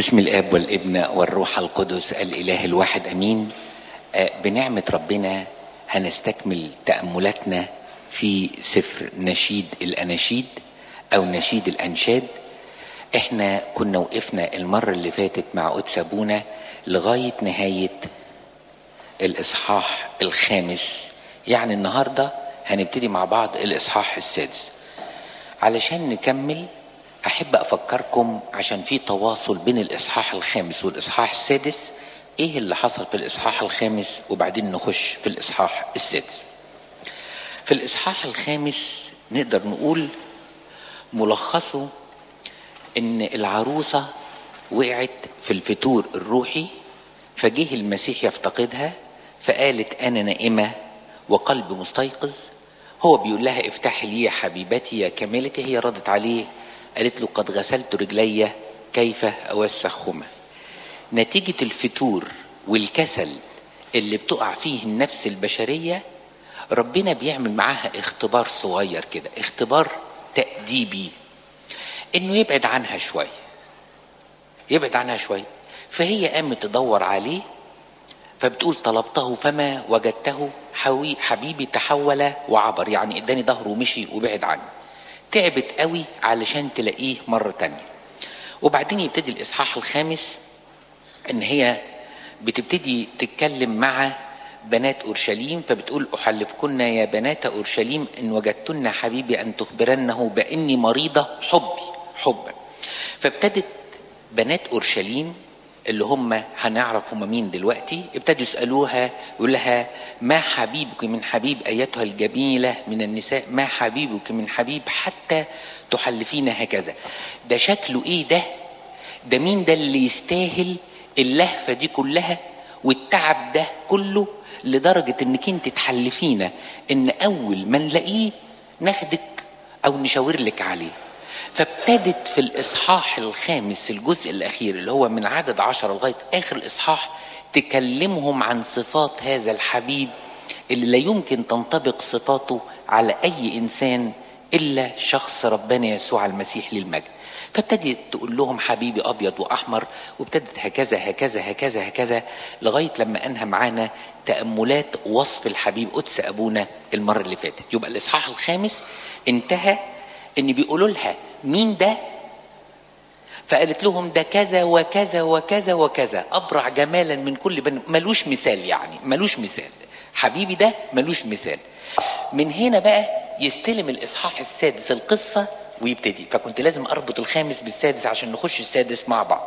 بسم الاب والابن والروح القدس الاله الواحد امين آه، بنعمه ربنا هنستكمل تاملاتنا في سفر نشيد الاناشيد او نشيد الانشاد احنا كنا وقفنا المره اللي فاتت مع قدس ابونا لغايه نهايه الاصحاح الخامس يعني النهارده هنبتدي مع بعض الاصحاح السادس علشان نكمل احب افكركم عشان في تواصل بين الاصحاح الخامس والاصحاح السادس ايه اللي حصل في الاصحاح الخامس وبعدين نخش في الاصحاح السادس في الاصحاح الخامس نقدر نقول ملخصه ان العروسه وقعت في الفتور الروحي فجه المسيح يفتقدها فقالت انا نائمه وقلب مستيقظ هو بيقول لها افتحي لي يا حبيبتي يا كاملتي هي ردت عليه قالت له قد غسلت رجلي كيف اوسخهما نتيجه الفتور والكسل اللي بتقع فيه النفس البشريه ربنا بيعمل معاها اختبار صغير كده اختبار تأديبي انه يبعد عنها شويه يبعد عنها شويه فهي قامت تدور عليه فبتقول طلبته فما وجدته حوي حبيبي تحول وعبر يعني اداني ظهره ومشي وبعد عني تعبت قوي علشان تلاقيه مرة تانية وبعدين يبتدي الإصحاح الخامس إن هي بتبتدي تتكلم مع بنات أورشليم فبتقول أحلفكن يا بنات أورشليم إن وجدتن حبيبي أن تخبرنه بإني مريضة حبي حبا فابتدت بنات أورشليم اللي هم هنعرف هم مين دلوقتي ابتدوا يسألوها يقول لها ما حبيبك من حبيب أيتها الجميلة من النساء ما حبيبك من حبيب حتى تحلفين هكذا ده شكله ايه ده ده مين ده اللي يستاهل اللهفة دي كلها والتعب ده كله لدرجة انك انت تحلفينا ان اول ما نلاقيه ناخدك او نشاور لك عليه فابتدت في الإصحاح الخامس الجزء الأخير اللي هو من عدد عشر لغاية آخر الإصحاح تكلمهم عن صفات هذا الحبيب اللي لا يمكن تنطبق صفاته على أي إنسان إلا شخص ربنا يسوع المسيح للمجد فابتدت تقول لهم حبيبي أبيض وأحمر وابتدت هكذا هكذا هكذا هكذا لغاية لما أنهى معانا تأملات وصف الحبيب قدس أبونا المرة اللي فاتت يبقى الإصحاح الخامس انتهى ان بيقولوا لها مين ده فقالت لهم ده كذا وكذا وكذا وكذا ابرع جمالا من كل بن ملوش مثال يعني ملوش مثال حبيبي ده ملوش مثال من هنا بقى يستلم الاصحاح السادس القصه ويبتدي فكنت لازم اربط الخامس بالسادس عشان نخش السادس مع بعض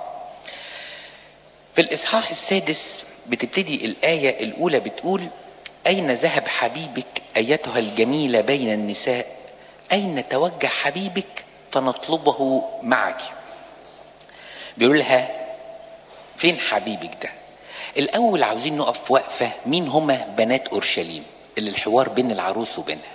في الاصحاح السادس بتبتدي الايه الاولى بتقول اين ذهب حبيبك ايتها الجميله بين النساء أين توجه حبيبك فنطلبه معك بيقول لها فين حبيبك ده الأول عاوزين نقف وقفة مين هما بنات أورشليم اللي الحوار بين العروس وبينها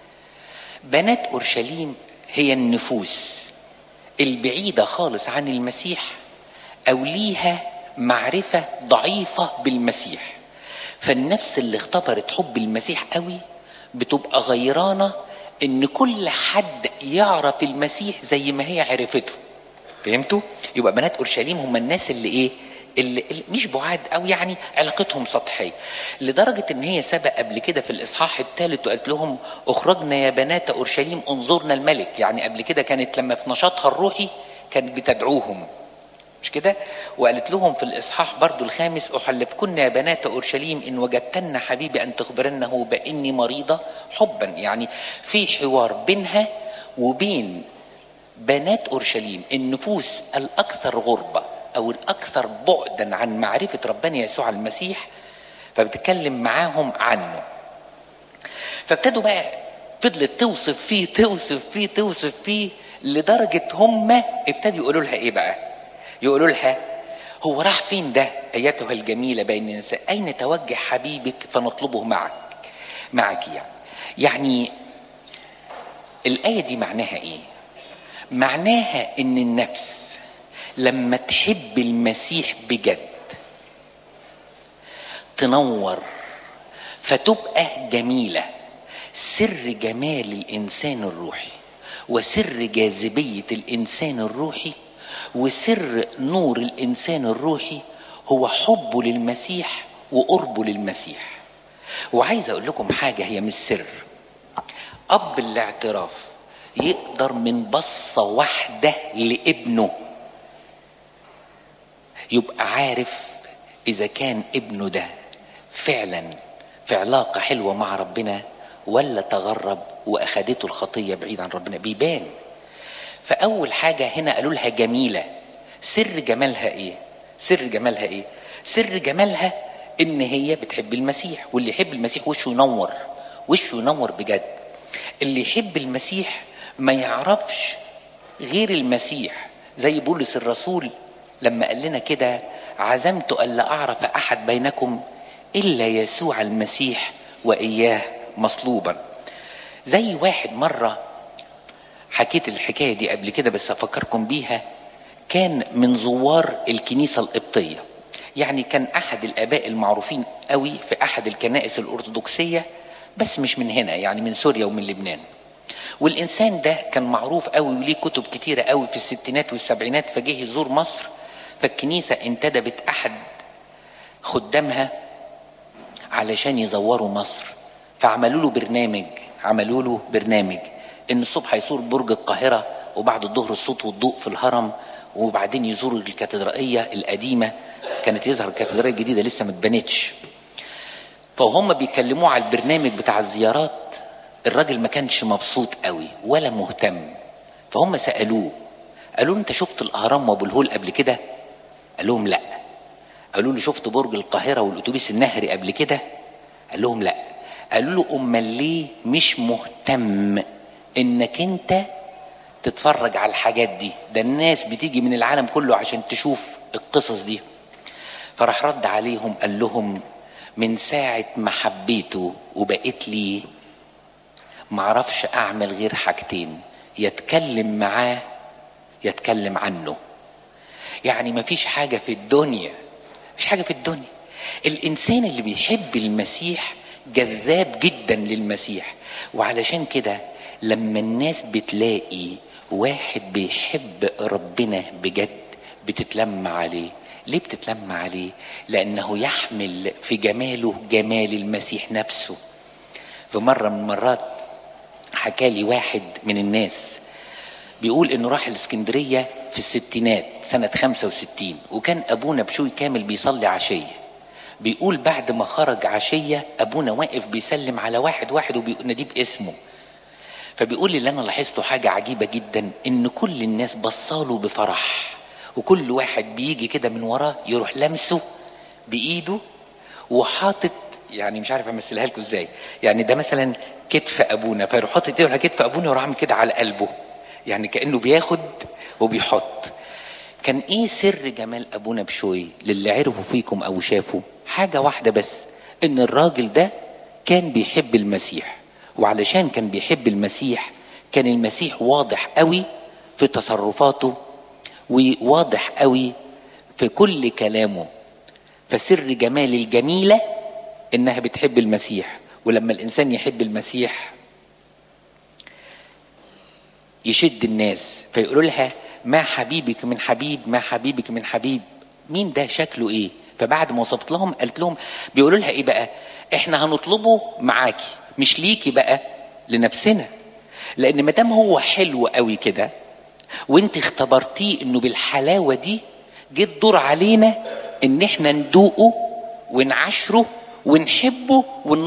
بنات أورشليم هي النفوس البعيدة خالص عن المسيح أو ليها معرفة ضعيفة بالمسيح فالنفس اللي اختبرت حب المسيح قوي بتبقى غيرانة ان كل حد يعرف المسيح زي ما هي عرفته فهمتوا يبقى بنات اورشليم هم الناس اللي ايه اللي, اللي مش بعاد او يعني علاقتهم سطحيه لدرجه ان هي سبق قبل كده في الاصحاح الثالث وقالت لهم اخرجنا يا بنات اورشليم انظرنا الملك يعني قبل كده كانت لما في نشاطها الروحي كانت بتدعوهم مش كده وقالت لهم في الاصحاح برضو الخامس احلفكن يا بنات اورشليم ان وجدتن حبيبي ان تخبرنه باني مريضه حبا يعني في حوار بينها وبين بنات اورشليم النفوس الاكثر غربه او الاكثر بعدا عن معرفه ربنا يسوع المسيح فبتتكلم معاهم عنه فابتدوا بقى فضلت توصف فيه توصف فيه توصف فيه لدرجه هم ابتدوا يقولوا لها ايه بقى يقولوا لها هو راح فين ده ايتها الجميله بين النساء اين توجه حبيبك فنطلبه معك معك يعني يعني الايه دي معناها ايه معناها ان النفس لما تحب المسيح بجد تنور فتبقى جميله سر جمال الانسان الروحي وسر جاذبيه الانسان الروحي وسر نور الانسان الروحي هو حبه للمسيح وقربه للمسيح وعايز اقول لكم حاجه هي مش سر اب الاعتراف يقدر من بصه واحده لابنه يبقى عارف اذا كان ابنه ده فعلا في علاقه حلوه مع ربنا ولا تغرب واخدته الخطيه بعيد عن ربنا بيبان فاول حاجه هنا قالوا لها جميله سر جمالها ايه سر جمالها ايه سر جمالها ان هي بتحب المسيح واللي يحب المسيح وشه ينور وشه ينور بجد اللي يحب المسيح ما يعرفش غير المسيح زي بولس الرسول لما قال لنا كده عزمت الا اعرف احد بينكم الا يسوع المسيح واياه مصلوبا زي واحد مره حكيت الحكايه دي قبل كده بس افكركم بيها كان من زوار الكنيسه القبطيه يعني كان احد الاباء المعروفين قوي في احد الكنائس الارثوذكسيه بس مش من هنا يعني من سوريا ومن لبنان والانسان ده كان معروف قوي وليه كتب كتيره قوي في الستينات والسبعينات فجه يزور مصر فالكنيسه انتدبت احد خدامها علشان يزوروا مصر فعملوا له برنامج عملوا له برنامج ان الصبح يزور برج القاهره وبعد الظهر الصوت والضوء في الهرم وبعدين يزوروا الكاتدرائيه القديمه كانت يظهر الكاتدرائيه الجديده لسه ما اتبنتش فهم بيكلموه على البرنامج بتاع الزيارات الراجل ما كانش مبسوط قوي ولا مهتم فهم سالوه قالوا له انت شفت الاهرام وابو الهول قبل كده قال لهم لا قالوا له شفت برج القاهره والاتوبيس النهري قبل كده قال لهم لا قالوا له امال ليه مش مهتم انك انت تتفرج على الحاجات دي ده الناس بتيجي من العالم كله عشان تشوف القصص دي فراح رد عليهم قال لهم من ساعة ما حبيته وبقيت لي معرفش أعمل غير حاجتين يتكلم معاه يتكلم عنه يعني مفيش حاجة في الدنيا مفيش حاجة في الدنيا الإنسان اللي بيحب المسيح جذاب جدا للمسيح وعلشان كده لما الناس بتلاقي واحد بيحب ربنا بجد بتتلم عليه ليه بتتلم عليه لانه يحمل في جماله جمال المسيح نفسه في مره من المرات حكى لي واحد من الناس بيقول انه راح الاسكندريه في الستينات سنه 65 وكان ابونا بشوي كامل بيصلي عشيه بيقول بعد ما خرج عشيه ابونا واقف بيسلم على واحد واحد وبيناديه باسمه فبيقول اللي انا لاحظته حاجه عجيبه جدا ان كل الناس بصاله بفرح وكل واحد بيجي كده من وراه يروح لمسه بايده وحاطط يعني مش عارف امثلها لكم ازاي يعني ده مثلا كتف ابونا فيروح حاطط ايده على كتف ابونا ويروح عامل كده على قلبه يعني كانه بياخد وبيحط كان ايه سر جمال ابونا بشوي للي عرفوا فيكم او شافوا حاجه واحده بس ان الراجل ده كان بيحب المسيح وعلشان كان بيحب المسيح كان المسيح واضح قوي في تصرفاته وواضح قوي في كل كلامه فسر جمال الجميلة إنها بتحب المسيح ولما الإنسان يحب المسيح يشد الناس فيقولوا لها ما حبيبك من حبيب ما حبيبك من حبيب مين ده شكله ايه فبعد ما وصفت لهم قالت لهم بيقولوا لها ايه بقى احنا هنطلبه معاكي مش ليكي بقى لنفسنا لان ما دام هو حلو قوي كده وانت اختبرتيه انه بالحلاوه دي جه الدور علينا ان احنا ندوقه ونعاشره ونحبه ون